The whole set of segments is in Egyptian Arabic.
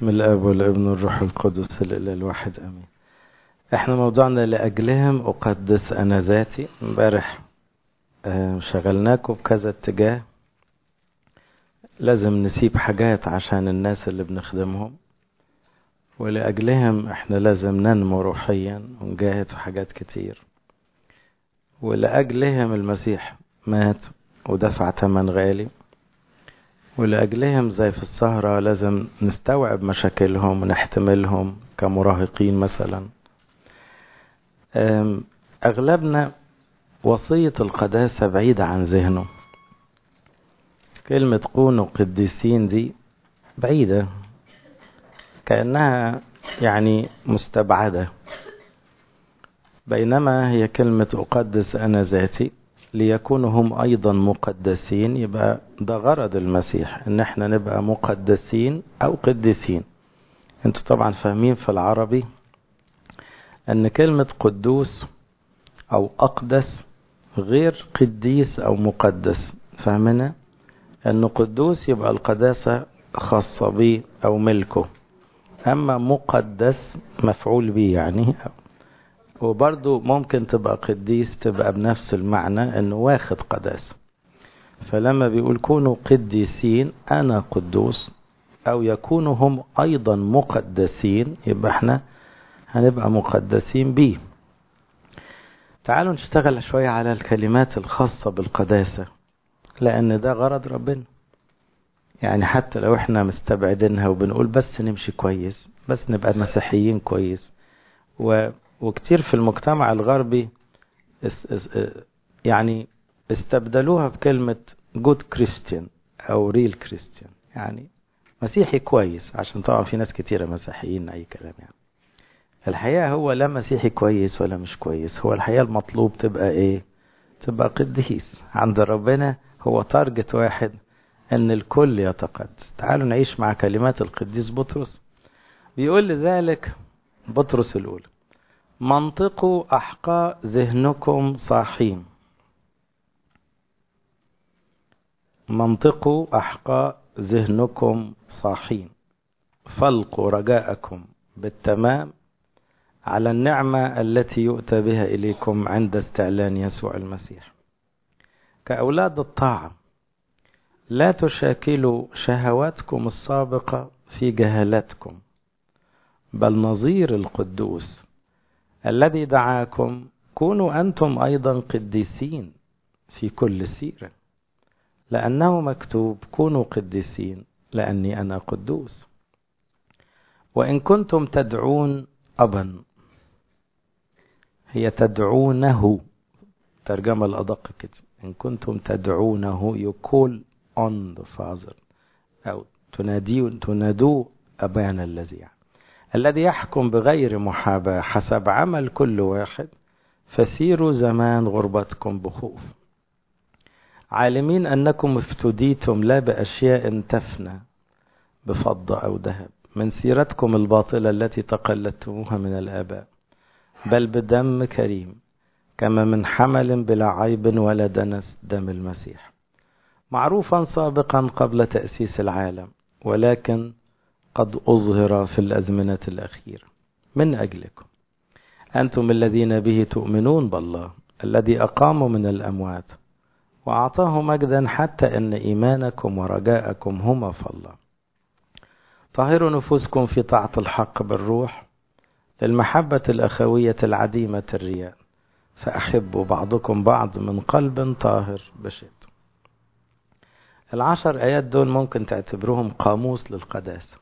بسم الاب والابن والروح القدس الاله الواحد امين احنا موضوعنا لاجلهم اقدس انا ذاتي امبارح شغلناكم بكذا اتجاه لازم نسيب حاجات عشان الناس اللي بنخدمهم ولأجلهم احنا لازم ننمو روحيا ونجاهد في حاجات كتير ولأجلهم المسيح مات ودفع ثمن غالي ولأجلهم زي في السهرة لازم نستوعب مشاكلهم ونحتملهم كمراهقين مثلا أغلبنا وصية القداسة بعيدة عن ذهنه كلمة كونوا قديسين دي بعيدة كأنها يعني مستبعدة بينما هي كلمة أقدس أنا ذاتي ليكونوا هم أيضا مقدسين يبقى ده غرض المسيح إن احنا نبقى مقدسين أو قديسين انتوا طبعا فاهمين في العربي أن كلمة قدوس أو أقدس غير قديس أو مقدس فاهمنا أنه قدوس يبقى القداسة خاصة به أو ملكه أما مقدس مفعول به يعني وبرضه ممكن تبقى قديس تبقى بنفس المعنى أنه واخد قداسة فلما بيقول كونوا قديسين أنا قدوس أو يكونوا هم أيضا مقدسين يبقى احنا هنبقى مقدسين بيه تعالوا نشتغل شوية على الكلمات الخاصة بالقداسة لأن ده غرض ربنا يعني حتى لو احنا مستبعدينها وبنقول بس نمشي كويس بس نبقى مسيحيين كويس و... وكتير في المجتمع الغربي اس... اس... يعني استبدلوها بكلمة جود كريستيان أو ريل كريستيان يعني مسيحي كويس عشان طبعا في ناس كتيرة مسيحيين أي كلام يعني الحقيقة هو لا مسيحي كويس ولا مش كويس هو الحقيقة المطلوب تبقى ايه تبقى قديس عند ربنا هو تارجت واحد ان الكل يتقدس تعالوا نعيش مع كلمات القديس بطرس بيقول لذلك بطرس الاولى منطقوا احقاء ذهنكم صاحين منطقوا احقاء ذهنكم صاحين فلقوا رجاءكم بالتمام على النعمة التي يؤتى بها إليكم عند استعلان يسوع المسيح كأولاد الطاعة لا تشاكلوا شهواتكم السابقة في جهالتكم بل نظير القدوس الذي دعاكم كونوا أنتم أيضا قديسين في كل سيرة لأنه مكتوب كونوا قديسين لأني أنا قدوس وإن كنتم تدعون أبا هي تدعونه ترجمة الأدق كده إن كنتم تدعونه you call on the father أو تناديه تنادوه أبانا الذي يعني. الذي يحكم بغير محاباة حسب عمل كل واحد فسيروا زمان غربتكم بخوف عالمين أنكم افتديتم لا بأشياء تفنى بفضة أو ذهب من سيرتكم الباطلة التي تقلدتموها من الآباء بل بدم كريم كما من حمل بلا عيب ولا دنس دم المسيح معروفا سابقا قبل تأسيس العالم ولكن قد أظهر في الأزمنة الأخيرة من أجلكم أنتم الذين به تؤمنون بالله الذي أقام من الأموات وأعطاه مجدا حتى أن إيمانكم ورجاءكم هما في الله طهروا نفوسكم في طاعة الحق بالروح للمحبة الأخوية العديمة الرياء فأحبوا بعضكم بعض من قلب طاهر بشد العشر آيات دول ممكن تعتبروهم قاموس للقداسة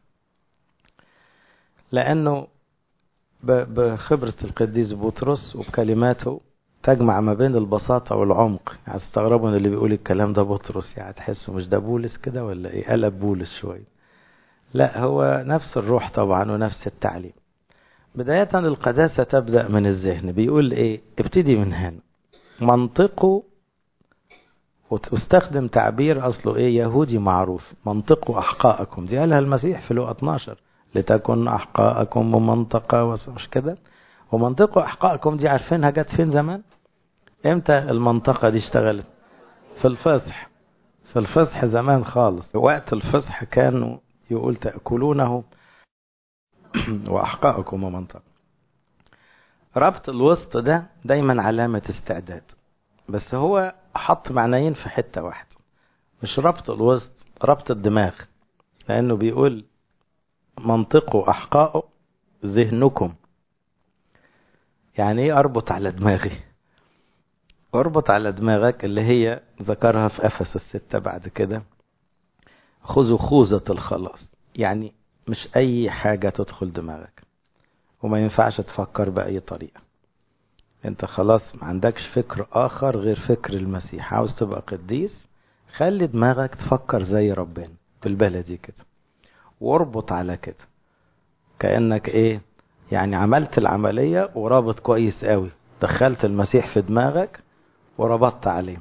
لأنه بخبرة القديس بطرس وبكلماته تجمع ما بين البساطة والعمق يعني تستغربوا ان اللي بيقول الكلام ده بطرس يعني تحسوا مش ده بولس كده ولا ايه قلب بولس شوية لا هو نفس الروح طبعا ونفس التعليم بداية القداسة تبدأ من الذهن بيقول ايه ابتدي من هنا منطقه وتستخدم تعبير اصله ايه يهودي معروف منطقوا احقاءكم دي قالها المسيح في لقا 12 لتكن احقاءكم بمنطقة مش كده ومنطقوا احقاءكم دي عارفينها جت فين زمان امتى المنطقة دي اشتغلت في الفصح في الفصح زمان خالص وقت الفصح كانوا يقول تأكلونه وأحقائكم ومنطق ربط الوسط ده دايما علامة استعداد بس هو حط معنيين في حتة واحدة مش ربط الوسط ربط الدماغ لأنه بيقول منطقه أحقائه ذهنكم يعني ايه اربط على دماغي اربط على دماغك اللي هي ذكرها في افس الستة بعد كده خذوا خوذة الخلاص يعني مش اي حاجة تدخل دماغك وما ينفعش تفكر بأي طريقة انت خلاص ما عندكش فكر اخر غير فكر المسيح عاوز تبقى قديس خلي دماغك تفكر زي ربنا بالبلدي كده واربط على كده كأنك ايه يعني عملت العملية ورابط كويس قوي دخلت المسيح في دماغك وربطت عليه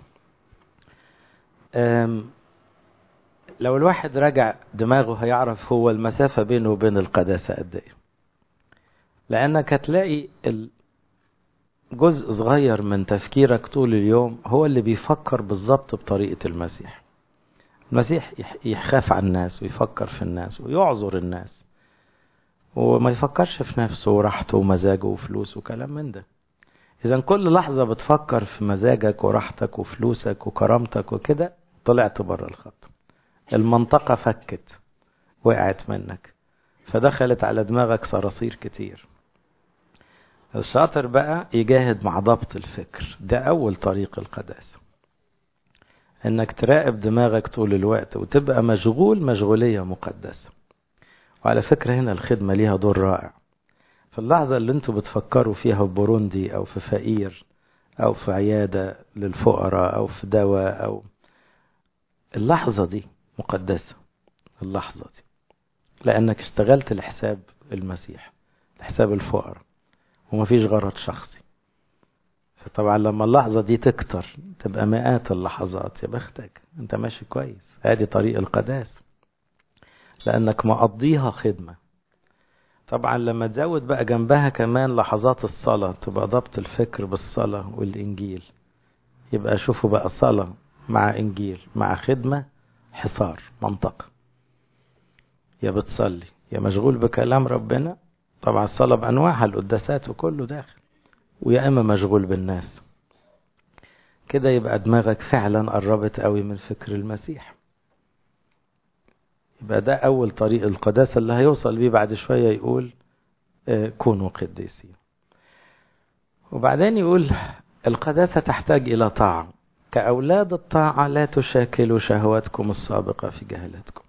لو الواحد رجع دماغه هيعرف هو المسافة بينه وبين القداسة قد ايه لأنك هتلاقي جزء صغير من تفكيرك طول اليوم هو اللي بيفكر بالظبط بطريقة المسيح المسيح يخاف على الناس ويفكر في الناس ويعذر الناس وما يفكرش في نفسه وراحته ومزاجه وفلوسه وكلام من ده إذا كل لحظة بتفكر في مزاجك وراحتك وفلوسك وكرامتك وكده طلعت بره الخط المنطقة فكت وقعت منك فدخلت على دماغك صراصير كتير الشاطر بقى يجاهد مع ضبط الفكر ده أول طريق القداسة إنك تراقب دماغك طول الوقت وتبقى مشغول مشغولية مقدسة وعلى فكرة هنا الخدمة ليها دور رائع في اللحظة اللي انتوا بتفكروا فيها في بوروندي أو في فقير أو في عيادة للفقراء أو في دواء أو اللحظة دي مقدسة اللحظة دي لأنك اشتغلت لحساب المسيح لحساب الفقراء ومفيش غرض شخصي فطبعا لما اللحظة دي تكتر تبقى مئات اللحظات يا بختك انت ماشي كويس ادي طريق القداسة لانك مقضيها خدمة طبعا لما تزود بقى جنبها كمان لحظات الصلاة تبقى ضبط الفكر بالصلاة والإنجيل يبقى شوفوا بقى صلاة مع إنجيل مع خدمة حصار منطقة يا بتصلي يا مشغول بكلام ربنا طبعا الصلاة بأنواعها القداسات وكله داخل ويا إما مشغول بالناس كده يبقى دماغك فعلا قربت قوي من فكر المسيح يبقى ده أول طريق القداسة اللي هيوصل بيه بعد شوية يقول كونوا قديسين وبعدين يقول القداسة تحتاج إلى طاعة كأولاد الطاعة لا تشاكلوا شهواتكم السابقة في جهلتكم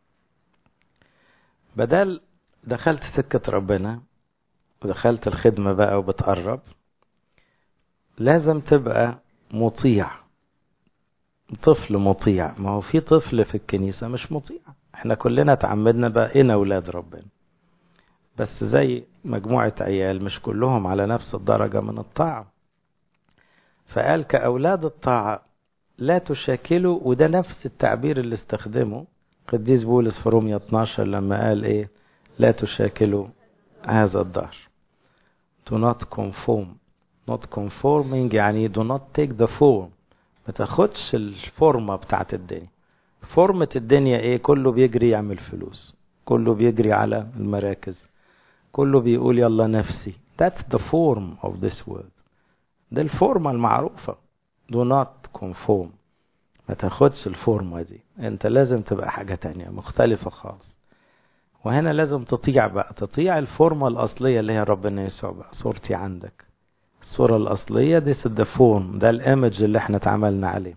بدل دخلت سكة ربنا ودخلت الخدمة بقى وبتقرب لازم تبقى مطيع طفل مطيع ما هو في طفل في الكنيسة مش مطيع احنا كلنا تعمدنا بقينا اولاد ربنا بس زي مجموعة عيال مش كلهم على نفس الدرجة من الطاعة فقال كأولاد الطاعة لا تشاكلوا وده نفس التعبير اللي استخدمه قديس بولس في رومية 12 لما قال ايه لا تشاكلوا هذا الدهر do not conform not conforming يعني do not take the form ما تاخدش الفورمة بتاعت الدنيا فورمة الدنيا ايه كله بيجري يعمل فلوس كله بيجري على المراكز كله بيقول يلا نفسي that's the form of this world ده الفورمة المعروفة do not conform ما تاخدش الفورمة دي انت لازم تبقى حاجة تانية مختلفة خالص وهنا لازم تطيع بقى تطيع الفورمة الأصلية اللي هي ربنا يسوع بقى صورتي عندك الصورة الأصلية دي the form ده الإيمج اللي احنا اتعاملنا عليه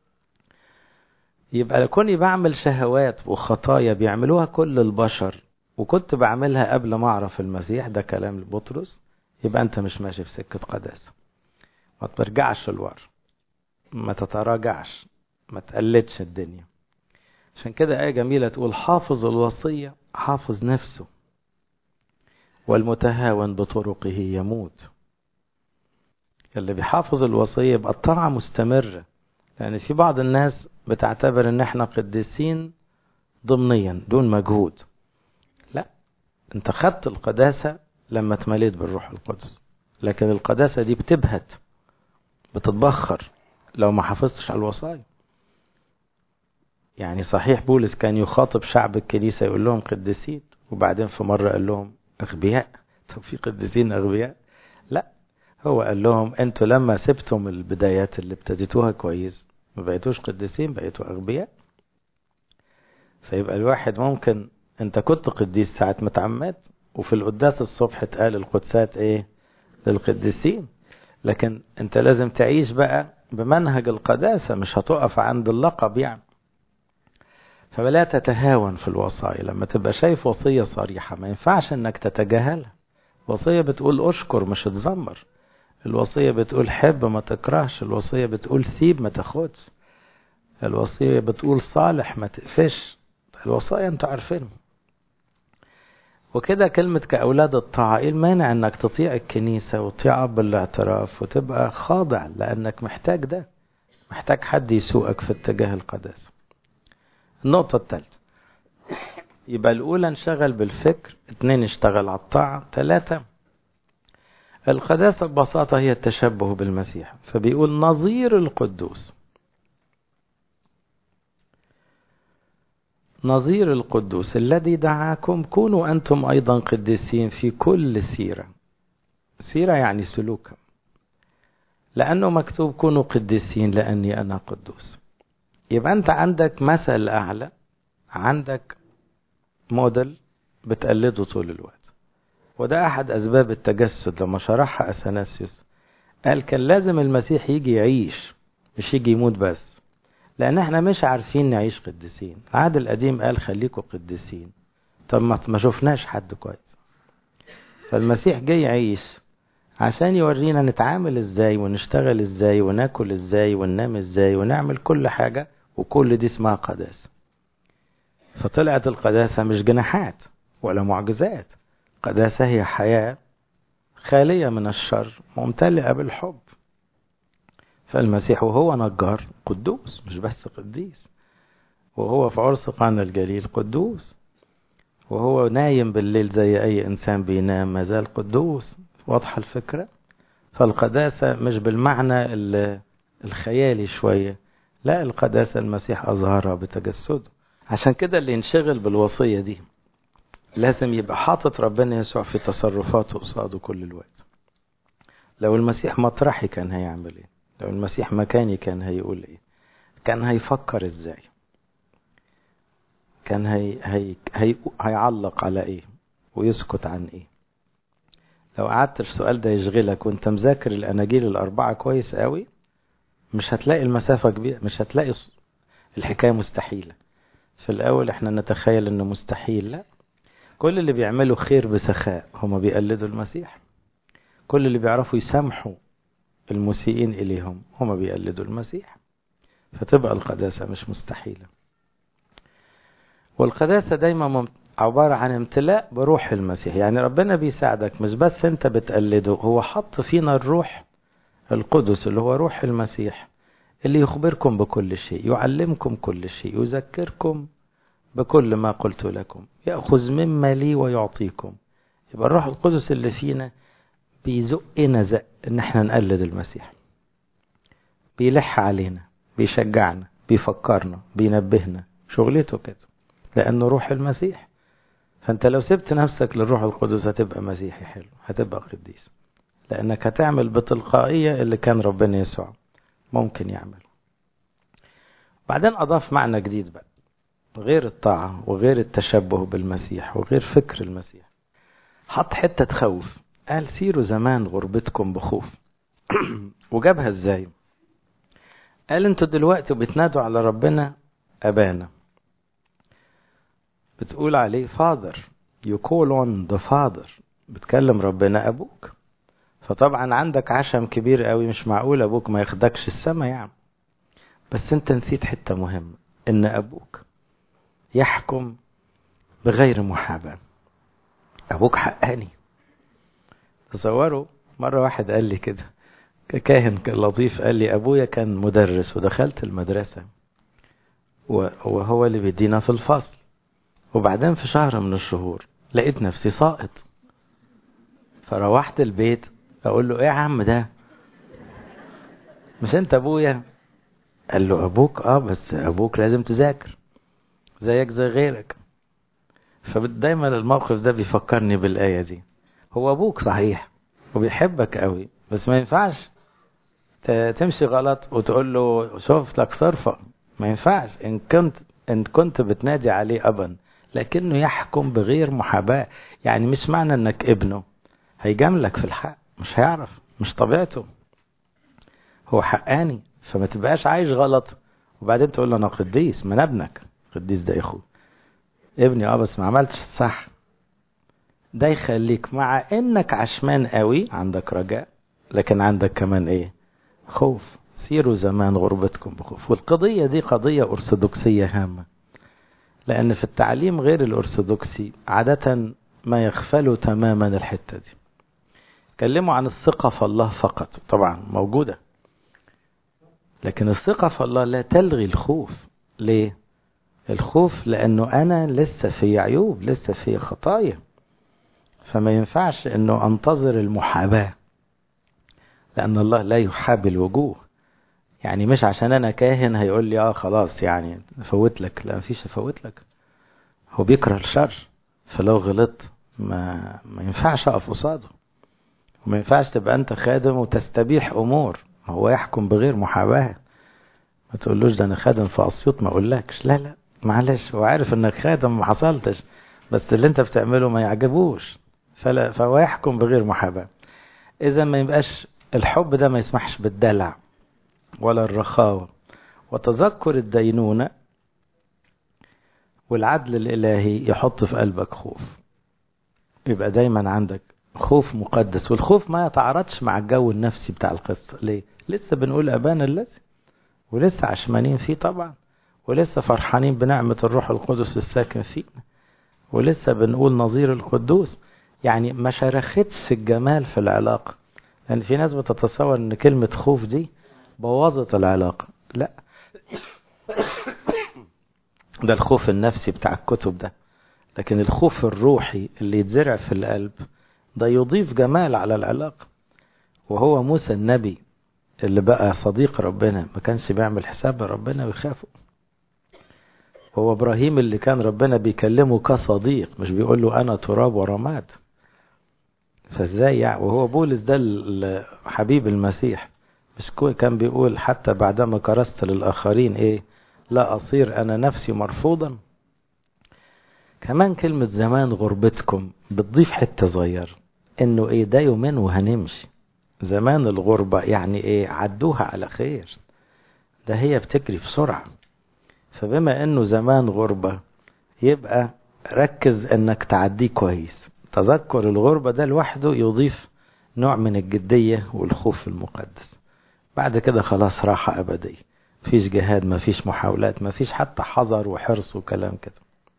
يبقى كوني بعمل شهوات وخطايا بيعملوها كل البشر وكنت بعملها قبل ما أعرف المسيح ده كلام لبطرس يبقى أنت مش ماشي في سكة قداسة ما ترجعش لورا ما تتراجعش ما تقلدش الدنيا عشان كده آية جميلة تقول حافظ الوصية حافظ نفسه والمتهاون بطرقه يموت اللي بيحافظ الوصية يبقى الطاعة مستمرة لأن في بعض الناس بتعتبر إن إحنا قديسين ضمنيا دون مجهود لا أنت خدت القداسة لما اتمليت بالروح القدس لكن القداسة دي بتبهت بتتبخر لو ما حافظتش على الوصايا يعني صحيح بولس كان يخاطب شعب الكنيسة يقول لهم قديسين وبعدين في مرة قال لهم أغبياء طب في قديسين أغبياء لا هو قال لهم انتوا لما سبتم البدايات اللي ابتديتوها كويس ما بقيتوش قديسين بقيتوا أغبياء فيبقى الواحد ممكن انت كنت قديس ساعة ما اتعمدت وفي القداس الصبح اتقال القدسات ايه للقديسين لكن انت لازم تعيش بقى بمنهج القداسة مش هتقف عند اللقب يعني فلا تتهاون في الوصايا لما تبقى شايف وصية صريحة ما ينفعش انك تتجاهلها وصية بتقول اشكر مش تزمر الوصية بتقول حب ما تكرهش الوصية بتقول سيب ما تاخدش الوصية بتقول صالح ما تقفش الوصايا انتوا عارفينهم وكده كلمة كأولاد الطاعة ايه المانع انك تطيع الكنيسة وتطيع اب الاعتراف وتبقى خاضع لانك محتاج ده محتاج حد يسوقك في اتجاه القداسة النقطة الثالثة يبقى الأولى انشغل بالفكر اثنين اشتغل على الطاعة ثلاثة القداسة ببساطة هي التشبه بالمسيح فبيقول نظير القدوس نظير القدوس الذي دعاكم كونوا أنتم أيضا قديسين في كل سيرة سيرة يعني سلوكا لأنه مكتوب كونوا قديسين لأني أنا قدوس يبقى أنت عندك مثل أعلى عندك موديل بتقلده طول الوقت وده أحد أسباب التجسد لما شرحها أثناسيوس قال كان لازم المسيح يجي يعيش مش يجي يموت بس لأن احنا مش عارفين نعيش قديسين العهد القديم قال خليكوا قديسين طب ما شفناش حد كويس فالمسيح جاي يعيش عشان يورينا نتعامل ازاي ونشتغل ازاي وناكل ازاي وننام ازاي ونعمل كل حاجة وكل دي اسمها قداسة فطلعت القداسة مش جناحات ولا معجزات قداسة هي حياة خالية من الشر ممتلئة بالحب فالمسيح وهو نجار قدوس مش بس قديس وهو في عرس قانا الجليل قدوس وهو نايم بالليل زي أي إنسان بينام ما زال قدوس واضحة الفكرة فالقداسة مش بالمعنى الخيالي شوية لا القداسة المسيح أظهرها بتجسده عشان كده اللي ينشغل بالوصية دي لازم يبقى حاطط ربنا يسوع في تصرفاته قصاده كل الوقت لو المسيح مطرحي كان هيعمل ايه لو المسيح مكاني كان هيقول ايه كان هيفكر ازاي كان هي هي هي هيعلق على ايه ويسكت عن ايه لو قعدت السؤال ده يشغلك وانت مذاكر الاناجيل الاربعه كويس قوي مش هتلاقي المسافه كبيره مش هتلاقي الحكايه مستحيله في الاول احنا نتخيل انه مستحيل لا كل اللي بيعملوا خير بسخاء هما بيقلدوا المسيح كل اللي بيعرفوا يسامحوا المسيئين إليهم هما بيقلدوا المسيح فتبقى القداسة مش مستحيلة والقداسة دايما عبارة عن امتلاء بروح المسيح يعني ربنا بيساعدك مش بس انت بتقلده هو حط فينا الروح القدس اللي هو روح المسيح اللي يخبركم بكل شيء يعلمكم كل شيء يذكركم بكل ما قلت لكم يأخذ مما لي ويعطيكم يبقى الروح القدس اللي فينا بيزقنا زق ان احنا نقلد المسيح بيلح علينا بيشجعنا بيفكرنا بينبهنا شغلته كده لانه روح المسيح فانت لو سبت نفسك للروح القدس هتبقى مسيحي حلو هتبقى قديس لانك هتعمل بتلقائية اللي كان ربنا يسوع ممكن يعمل بعدين اضاف معنى جديد بقى غير الطاعة وغير التشبه بالمسيح وغير فكر المسيح حط حتة تخوف قال سيروا زمان غربتكم بخوف وجابها ازاي قال انتوا دلوقتي بتنادوا على ربنا ابانا بتقول عليه فاذر you call on the father بتكلم ربنا ابوك فطبعا عندك عشم كبير قوي مش معقول ابوك ما ياخدكش السما يعني بس انت نسيت حتة مهمة ان ابوك يحكم بغير محاباة ابوك حقاني تصوروا مرة واحد قال لي كده كاهن لطيف قال لي أبويا كان مدرس ودخلت المدرسة وهو اللي بيدينا في الفصل وبعدين في شهر من الشهور لقيت نفسي ساقط فروحت البيت أقول له إيه يا عم ده مش أنت أبويا قال له أبوك أه بس أبوك لازم تذاكر زيك زي غيرك فدايما الموقف ده بيفكرني بالآية دي هو أبوك صحيح وبيحبك قوي بس ما ينفعش تمشي غلط وتقول له شوف لك صرفة ما ينفعش إن كنت إن كنت بتنادي عليه أبا لكنه يحكم بغير محاباة يعني مش معنى إنك ابنه هيجاملك في الحق مش هيعرف مش طبيعته هو حقاني فما تبقاش عايش غلط وبعدين تقول له انا قديس ما انا ابنك قديس ده يا اخو ابني اه بس ما عملتش الصح ده يخليك مع انك عشمان قوي عندك رجاء لكن عندك كمان ايه خوف سيروا زمان غربتكم بخوف والقضية دي قضية أرثوذكسية هامة لأن في التعليم غير الأرثوذكسي عادة ما يغفلوا تماما الحتة دي كلموا عن الثقة في الله فقط طبعا موجودة لكن الثقة في الله لا تلغي الخوف ليه الخوف لأنه أنا لسه في عيوب لسه في خطايا فما ينفعش أنه أنتظر المحاباة لأن الله لا يحاب الوجوه يعني مش عشان أنا كاهن هيقول لي آه خلاص يعني فوت لك لا مفيش أفوت لك هو بيكره الشر فلو غلطت ما, ما ينفعش أقف قصاده وما ينفعش تبقى أنت خادم وتستبيح أمور هو يحكم بغير محاباة ما تقولوش ده أنا خادم في أسيوط ما أقولكش لا لا معلش هو عارف إنك خادم ما حصلتش بس اللي أنت بتعمله ما يعجبوش فلا فهو يحكم بغير محاباة إذا ما يبقاش الحب ده ما يسمحش بالدلع ولا الرخاوة وتذكر الدينونة والعدل الإلهي يحط في قلبك خوف يبقى دايما عندك خوف مقدس والخوف ما يتعارضش مع الجو النفسي بتاع القصة ليه لسه بنقول أبانا الذي ولسه عشمانين فيه طبعا ولسه فرحانين بنعمة الروح القدس الساكن فينا ولسه بنقول نظير القدوس يعني ما شرختش الجمال في العلاقة لأن في ناس بتتصور إن كلمة خوف دي بوظت العلاقة لا ده الخوف النفسي بتاع الكتب ده لكن الخوف الروحي اللي يتزرع في القلب ده يضيف جمال على العلاقة وهو موسى النبي اللي بقى صديق ربنا ما كانش بيعمل حساب ربنا ويخافه هو ابراهيم اللي كان ربنا بيكلمه كصديق مش بيقول له انا تراب ورماد فازاي يعني وهو بولس ده حبيب المسيح مش كان بيقول حتى بعدما كرست للاخرين ايه لا اصير انا نفسي مرفوضا كمان كلمة زمان غربتكم بتضيف حتة صغير انه ايه ده يومين وهنمشي زمان الغربة يعني ايه عدوها على خير ده هي بتجري بسرعة فبما انه زمان غربة يبقى ركز انك تعديه كويس تذكر الغربة ده لوحده يضيف نوع من الجدية والخوف المقدس بعد كده خلاص راحة أبدية مفيش جهاد مفيش محاولات مفيش حتى حذر وحرص وكلام كده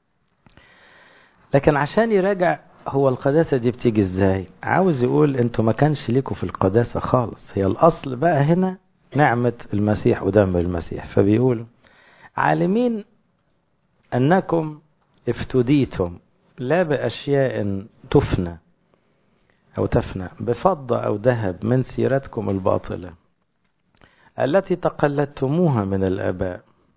لكن عشان يراجع هو القداسة دي بتيجي ازاي عاوز يقول انتوا ما كانش ليكوا في القداسة خالص هي الاصل بقى هنا نعمة المسيح ودم المسيح فبيقول عالمين انكم افتديتم لا باشياء تفنى او تفنى بفضة او ذهب من سيرتكم الباطلة التي تقلدتموها من الاباء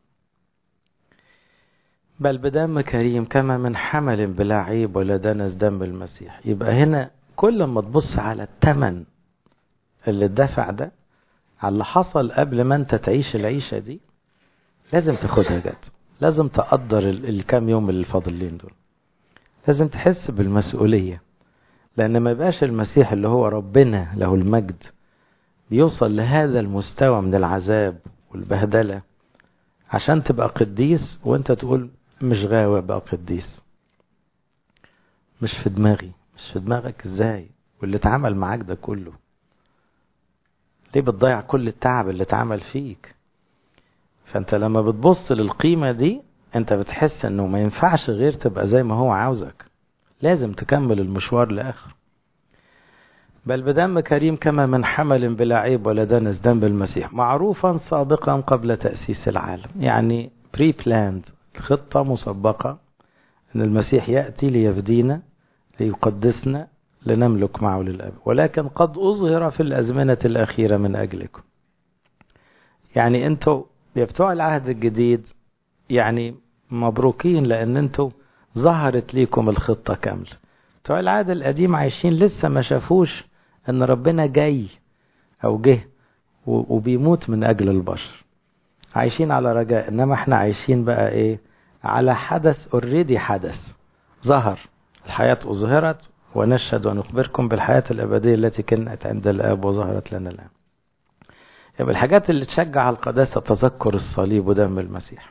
بل بدم كريم كما من حمل بلا عيب ولا دنس دم المسيح يبقى هنا كل ما تبص على الثمن اللي اتدفع ده على اللي حصل قبل ما انت تعيش العيشة دي لازم تاخدها جد لازم تقدر الكام يوم اللي فاضلين دول لازم تحس بالمسؤولية لأن ما يبقاش المسيح اللي هو ربنا له المجد بيوصل لهذا المستوى من العذاب والبهدلة عشان تبقى قديس وانت تقول مش غاوي بقى قديس مش في دماغي مش في دماغك ازاي واللي اتعمل معاك ده كله ليه بتضيع كل التعب اللي اتعمل فيك فانت لما بتبص للقيمة دي انت بتحس انه ما ينفعش غير تبقى زي ما هو عاوزك لازم تكمل المشوار لاخر بل بدم كريم كما من حمل بلا عيب ولا دنس دم المسيح معروفا سابقا قبل تأسيس العالم يعني بري بلاند خطة مسبقة أن المسيح يأتي ليفدينا ليقدسنا لنملك معه للأب ولكن قد أظهر في الأزمنة الأخيرة من أجلكم يعني أنتوا يا بتوع العهد الجديد يعني مبروكين لأن أنتوا ظهرت ليكم الخطة كاملة بتوع العهد القديم عايشين لسه ما شافوش ان ربنا جاي او جه وبيموت من اجل البشر عايشين على رجاء انما احنا عايشين بقى ايه على حدث اوريدي حدث ظهر الحياة أظهرت ونشهد ونخبركم بالحياة الأبدية التي كانت عند الآب وظهرت لنا الآن يبقى الحاجات اللي تشجع على القداسة تذكر الصليب ودم المسيح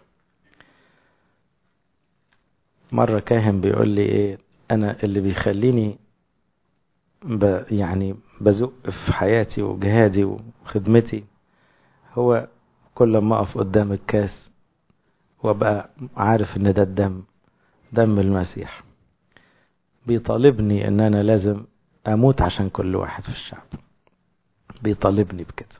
مرة كاهن بيقول لي ايه انا اللي بيخليني ب يعني بزق في حياتي وجهادي وخدمتي هو كل ما اقف قدام الكاس وابقى عارف ان ده الدم دم المسيح بيطالبني ان انا لازم اموت عشان كل واحد في الشعب بيطالبني بكده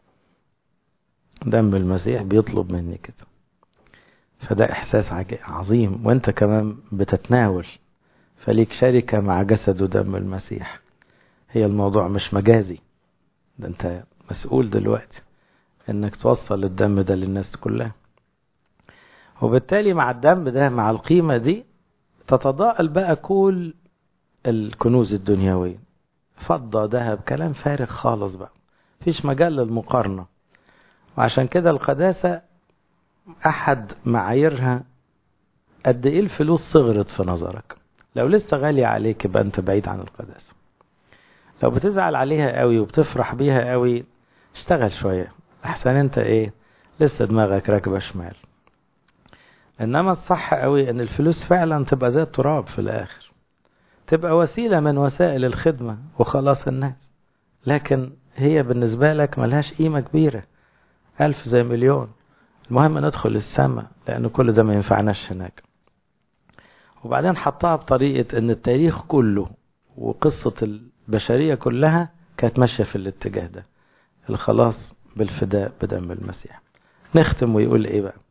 دم المسيح بيطلب مني كده فده احساس عظيم وانت كمان بتتناول فليك شركة مع جسد ودم المسيح هي الموضوع مش مجازي ده انت مسؤول دلوقتي انك توصل الدم ده للناس كلها وبالتالي مع الدم ده مع القيمة دي تتضاءل بقى كل الكنوز الدنيوية فضة ذهب كلام فارغ خالص بقى مفيش مجال للمقارنة وعشان كده القداسة أحد معاييرها قد إيه الفلوس صغرت في نظرك لو لسه غالية عليك يبقى أنت بعيد عن القداسة لو بتزعل عليها قوي وبتفرح بيها قوي اشتغل شوية أحسن أنت إيه لسه دماغك راكبة شمال إنما الصح قوي إن الفلوس فعلا تبقى زي التراب في الآخر تبقى وسيلة من وسائل الخدمة وخلاص الناس لكن هي بالنسبة لك ملهاش قيمة كبيرة ألف زي مليون المهم ندخل السماء لأن كل ده ما ينفعناش هناك وبعدين حطها بطريقة أن التاريخ كله وقصة البشرية كلها كانت ماشية في الاتجاه ده الخلاص بالفداء بدم المسيح نختم ويقول ايه بقى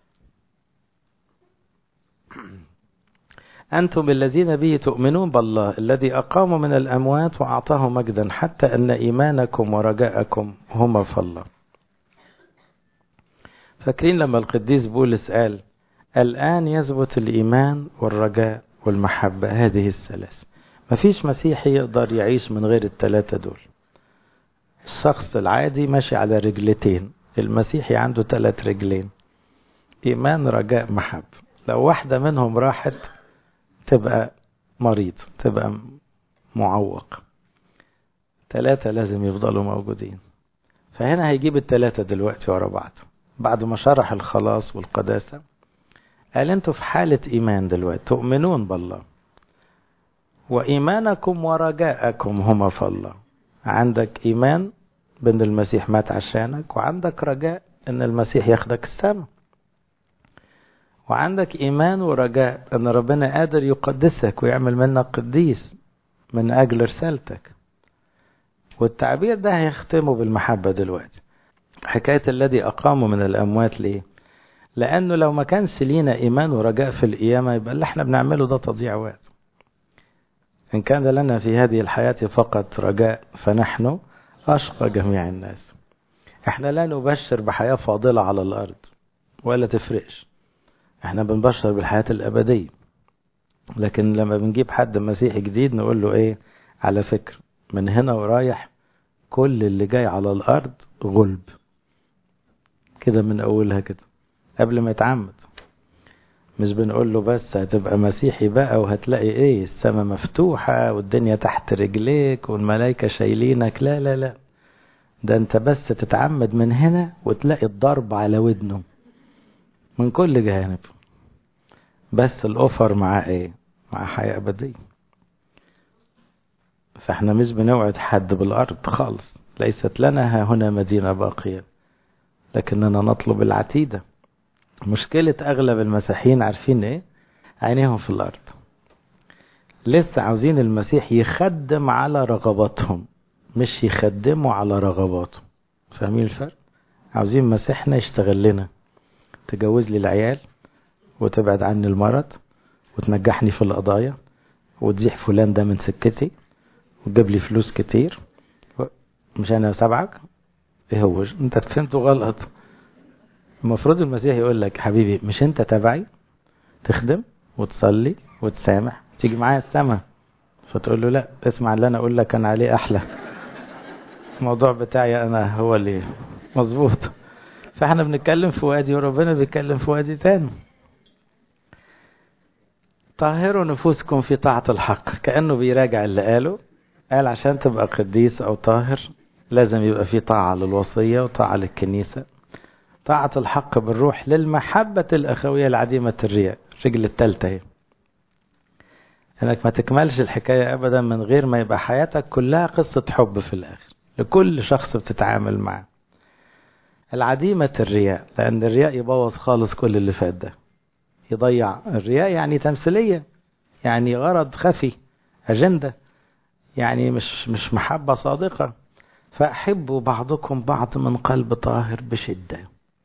أنتم الذين به تؤمنون بالله الذي أقام من الأموات وأعطاه مجدا حتى أن إيمانكم ورجاءكم هما في الله فاكرين لما القديس بولس قال الآن يثبت الإيمان والرجاء والمحبة هذه الثلاث مفيش مسيحي يقدر يعيش من غير الثلاثة دول الشخص العادي ماشي على رجلتين المسيحي عنده ثلاث رجلين إيمان رجاء محب لو واحدة منهم راحت تبقى مريض تبقى معوق ثلاثة لازم يفضلوا موجودين فهنا هيجيب الثلاثة دلوقتي ورا بعض بعد ما شرح الخلاص والقداسة قال انتوا في حالة إيمان دلوقتي تؤمنون بالله وإيمانكم ورجاءكم هما في الله عندك إيمان بأن المسيح مات عشانك وعندك رجاء أن المسيح ياخدك السماء وعندك إيمان ورجاء أن ربنا قادر يقدسك ويعمل منك قديس من أجل رسالتك والتعبير ده هيختمه بالمحبة دلوقتي حكاية الذي أقامه من الأموات ليه لأنه لو ما كانش لينا إيمان ورجاء في القيامة يبقى اللي احنا بنعمله ده تضييع وقت إن كان لنا في هذه الحياة فقط رجاء فنحن أشقى جميع الناس احنا لا نبشر بحياة فاضلة على الأرض ولا تفرقش احنا بنبشر بالحياة الأبدية لكن لما بنجيب حد مسيحي جديد نقول له ايه على فكرة من هنا ورايح كل اللي جاي على الأرض غلب كده من أولها كده قبل ما يتعمد مش بنقول له بس هتبقى مسيحي بقى وهتلاقي ايه السماء مفتوحة والدنيا تحت رجليك والملائكة شايلينك لا لا لا ده انت بس تتعمد من هنا وتلاقي الضرب على ودنه من كل جانب بس الاوفر مع ايه مع حياة ابدية فاحنا مش بنوعد حد بالارض خالص ليست لنا ها هنا مدينة باقية لكننا نطلب العتيدة مشكلة أغلب المسيحيين عارفين إيه؟ عينيهم في الأرض لسه عاوزين المسيح يخدم على رغباتهم مش يخدموا على رغباتهم فاهمين الفرق؟ عاوزين مسيحنا يشتغل لنا تجوز لي العيال وتبعد عني المرض وتنجحني في القضايا وتزيح فلان ده من سكتي وتجيب لي فلوس كتير مش انا سبعك ايه هو انت فهمته غلط المفروض المسيح يقول لك حبيبي مش انت تبعي تخدم وتصلي وتسامح تيجي معايا السما فتقول له لا اسمع اللي انا اقول لك انا عليه احلى الموضوع بتاعي انا هو اللي مظبوط فاحنا بنتكلم في وادي وربنا بيتكلم في وادي تاني طهروا نفوسكم في طاعة الحق كأنه بيراجع اللي قاله قال عشان تبقى قديس أو طاهر لازم يبقى في طاعة للوصية وطاعة للكنيسة طاعة الحق بالروح للمحبة الأخوية العديمة الرياء الرجل التالتة هي انك ما تكملش الحكاية ابدا من غير ما يبقى حياتك كلها قصة حب في الاخر لكل شخص بتتعامل معه العديمة الرياء لان الرياء يبوظ خالص كل اللي فات ده يضيع الرياء يعني تمثيلية يعني غرض خفي أجندة يعني مش مش محبة صادقة فأحبوا بعضكم بعض من قلب طاهر بشدة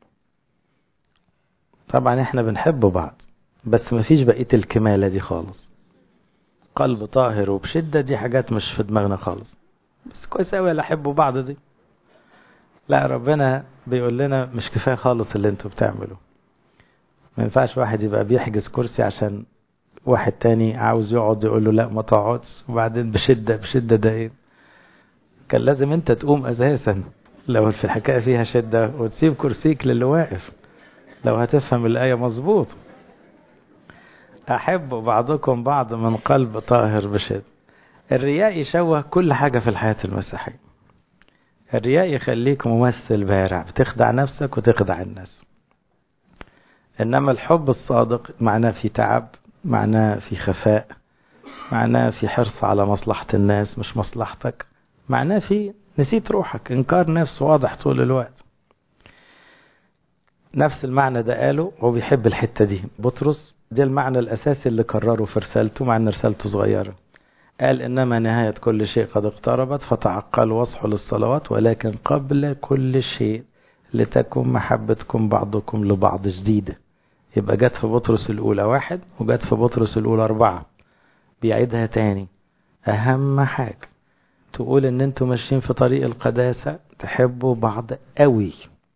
طبعا احنا بنحب بعض بس مفيش بقية الكمالة دي خالص قلب طاهر وبشدة دي حاجات مش في دماغنا خالص بس كويس قوي اللي احبوا بعض دي لا ربنا بيقول لنا مش كفاية خالص اللي انتوا بتعملوا ما ينفعش واحد يبقى بيحجز كرسي عشان واحد تاني عاوز يقعد يقول له لا ما تقعدش وبعدين بشدة بشدة ده ايه كان لازم انت تقوم اساسا لو في الحكاية فيها شدة وتسيب كرسيك للي واقف لو هتفهم الآية مظبوط أحب بعضكم بعض من قلب طاهر بشد الرياء يشوه كل حاجة في الحياة المسيحية الرياء يخليك ممثل بارع بتخدع نفسك وتخدع الناس إنما الحب الصادق معناه في تعب معناه في خفاء معناه في حرص على مصلحة الناس مش مصلحتك معناه في نسيت روحك إنكار نفس واضح طول الوقت نفس المعنى ده قاله هو بيحب الحتة دي بطرس ده المعنى الأساسي اللي كرره في رسالته مع أن رسالته صغيرة قال إنما نهاية كل شيء قد اقتربت فتعقلوا واصحوا للصلوات ولكن قبل كل شيء لتكن محبتكم بعضكم لبعض جديدة يبقى جت في بطرس الأولى واحد وجت في بطرس الأولى أربعة بيعيدها تاني أهم حاجة تقول إن أنتوا ماشيين في طريق القداسة تحبوا بعض قوي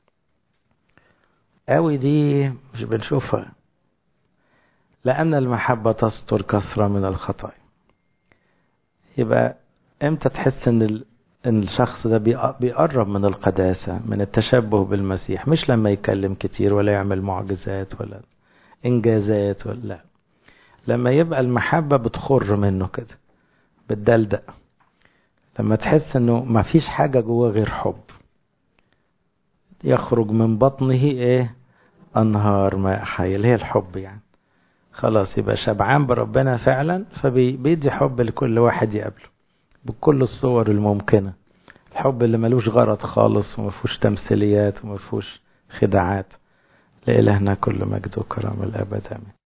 قوي دي مش بنشوفها لأن المحبة تستر كثرة من الخطايا يبقى امتى تحس ان ال... ان الشخص ده بيقرب من القداسة من التشبه بالمسيح مش لما يتكلم كتير ولا يعمل معجزات ولا انجازات ولا لا لما يبقى المحبة بتخر منه كده بتدلدق لما تحس انه ما فيش حاجة جواه غير حب يخرج من بطنه ايه انهار ماء حي اللي هي الحب يعني خلاص يبقى شبعان بربنا فعلا فبيدي حب لكل واحد يقابله بكل الصور الممكنة الحب اللي ملوش غرض خالص وما فيهوش تمثيليات وما فيهوش خداعات لإلهنا كل مجد وكرم الأبد آمين